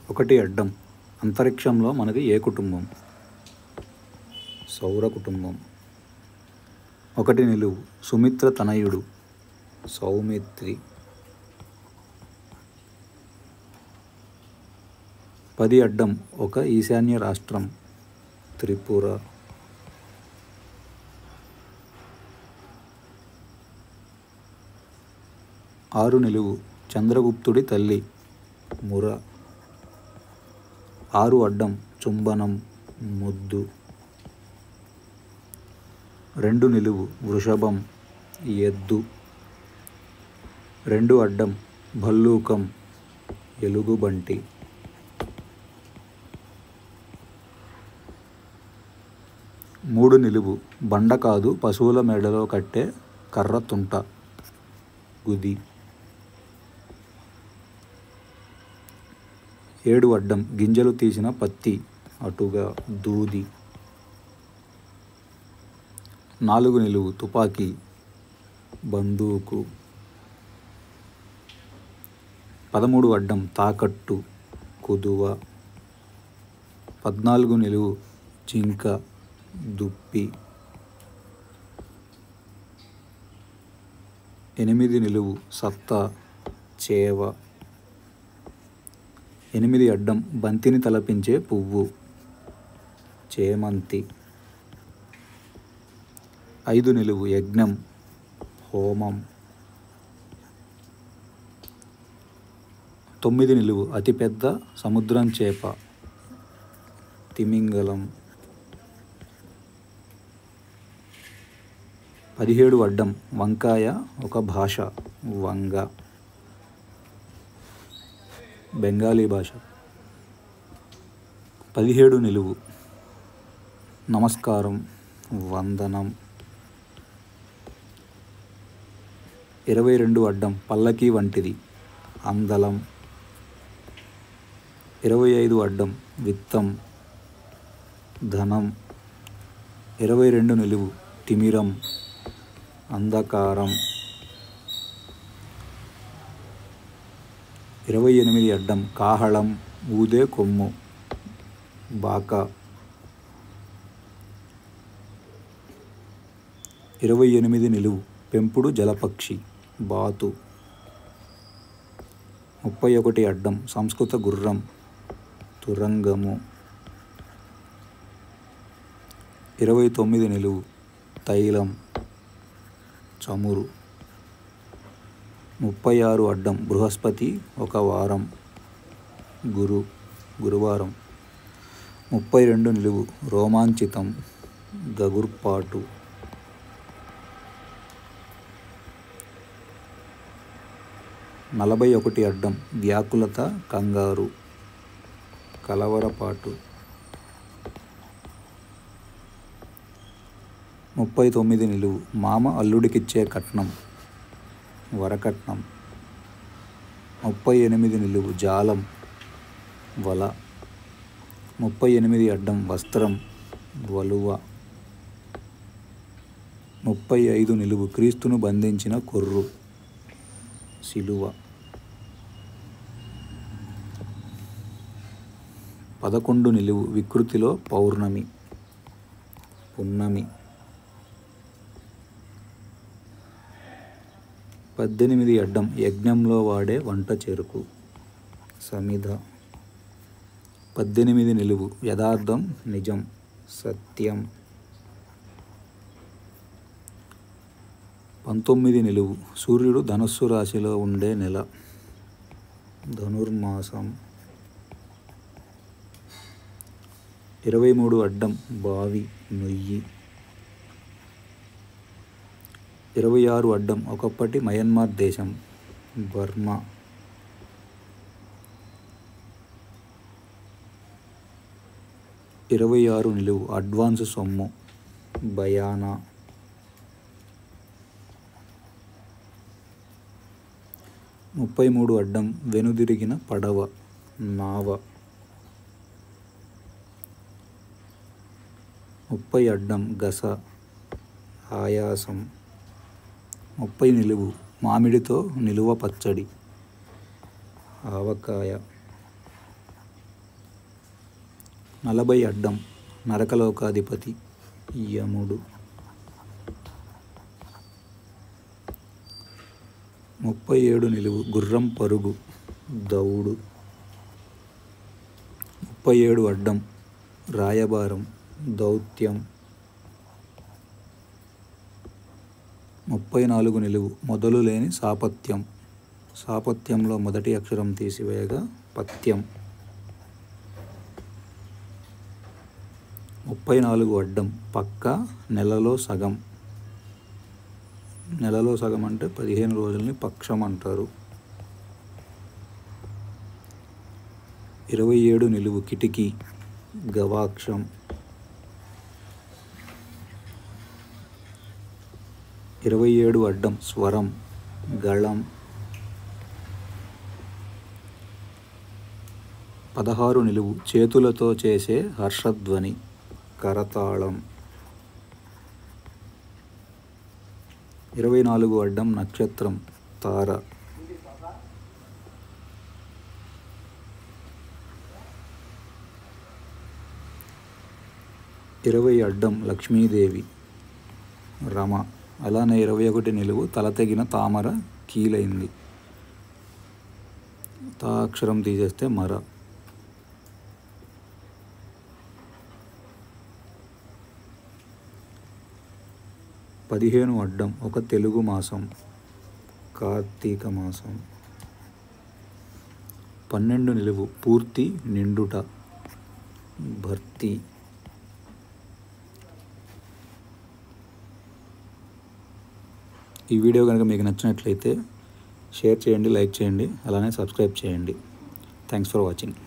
ఒకటి అడ్డం అంతరిక్షంలో మనది ఏ కుటుంబం సౌర కుటుంబం ఒకటి నిలువు సుమిత్ర తనయుడు సౌమిత్రి పది అడ్డం ఒక ఈశాన్య రాష్ట్రం త్రిపుర ఆరు నిలువు చంద్రగుప్తుడి తల్లి ముర ఆరు అడ్డం చుంబనం ముద్దు రెండు నిలువు వృషభం ఎద్దు రెండు అడ్డం భల్లూకం ఎలుగుబంటి మూడు నిలువు బండ కాదు పశువుల మెడలో కట్టే కర్ర తుంట గుది ఏడు అడ్డం గింజలు తీసిన పత్తి అటుగా దూది నాలుగు నిలువు తుపాకీ బందూకు పదమూడు అడ్డం తాకట్టు కుదువ పద్నాలుగు నిలువు జింక దుప్పి ఎనిమిది నిలువు సత్తా చేవ ఎనిమిది అడ్డం బంతిని తలపించే పువ్వు చేమంతి ఐదు నిలువు యజ్ఞం హోమం తొమ్మిది నిలువు అతిపెద్ద సముద్రం చేప తిమింగలం పదిహేడు అడ్డం వంకాయ ఒక భాష వంగ బెంగాలీ భాష పదిహేడు నిలువు నమస్కారం వందనం ఇరవై రెండు అడ్డం పల్లకీ వంటిది అందలం ఇరవై ఐదు అడ్డం విత్తం ధనం ఇరవై రెండు నిలువు తిమిరం అంధకారం ఇరవై ఎనిమిది అడ్డం కాహళం ఊదే కొమ్ము బాక ఇరవై ఎనిమిది నిలువు పెంపుడు జలపక్షి బాతు ముప్పై ఒకటి అడ్డం సంస్కృత గుర్రం తురంగము ఇరవై తొమ్మిది నిలువు తైలం చమురు ముప్పై ఆరు అడ్డం బృహస్పతి ఒక వారం గురు గురువారం ముప్పై రెండు నిలువు రోమాంచితం గగుర్పాటు నలభై ఒకటి అడ్డం వ్యాకులత కంగారు కలవరపాటు ముప్పై తొమ్మిది నిలువు మామ అల్లుడికిచ్చే కట్నం వరకట్నం ముప్పై ఎనిమిది నిలువు జాలం వల ముప్పై ఎనిమిది అడ్డం వస్త్రం వలువ ముప్పై ఐదు నిలువు క్రీస్తును బంధించిన కొర్రు సిలువ పదకొండు నిలువు వికృతిలో పౌర్ణమి పున్నమి పద్దెనిమిది అడ్డం యజ్ఞంలో వాడే వంట చెరుకు సమిధ పద్దెనిమిది నిలువు యథార్థం నిజం సత్యం పంతొమ్మిది నిలువు సూర్యుడు ధనుస్సు రాశిలో ఉండే నెల ధనుర్మాసం ఇరవై మూడు అడ్డం బావి నొయ్యి ఇరవై ఆరు అడ్డం ఒకప్పటి మయన్మార్ దేశం బర్మా ఇరవై ఆరు నిలువు అడ్వాన్స్ సొమ్ము బయానా ముప్పై మూడు అడ్డం వెనుదిరిగిన పడవ నావ ముప్పై అడ్డం గస ఆయాసం ముప్పై నిలువు మామిడితో నిలువ పచ్చడి ఆవకాయ నలభై అడ్డం నరకలోకాధిపతి యముడు ముప్పై ఏడు నిలువు గుర్రం పరుగు దౌడు ముప్పై ఏడు అడ్డం రాయబారం దౌత్యం ముప్పై నాలుగు నిలువు మొదలు లేని సాపత్యం సాపత్యంలో మొదటి అక్షరం తీసివేయగా పత్యం ముప్పై నాలుగు అడ్డం పక్క నెలలో సగం నెలలో సగం అంటే పదిహేను రోజుల్ని పక్షం అంటారు ఇరవై ఏడు నిలువు కిటికీ గవాక్షం ఇరవై ఏడు అడ్డం స్వరం గళం పదహారు నిలువు చేతులతో చేసే హర్షధ్వని కరతాళం ఇరవై నాలుగు అడ్డం నక్షత్రం తార ఇరవై అడ్డం లక్ష్మీదేవి రమ అలానే ఇరవై ఒకటి నిలువు తల తెగిన తామర కీలైంది తా అక్షరం తీసేస్తే మర పదిహేను అడ్డం ఒక తెలుగు మాసం కార్తీక మాసం పన్నెండు నిలువు పూర్తి నిండుట భర్తీ ఈ వీడియో కనుక మీకు నచ్చినట్లయితే షేర్ చేయండి లైక్ చేయండి అలానే సబ్స్క్రైబ్ చేయండి థ్యాంక్స్ ఫర్ వాచింగ్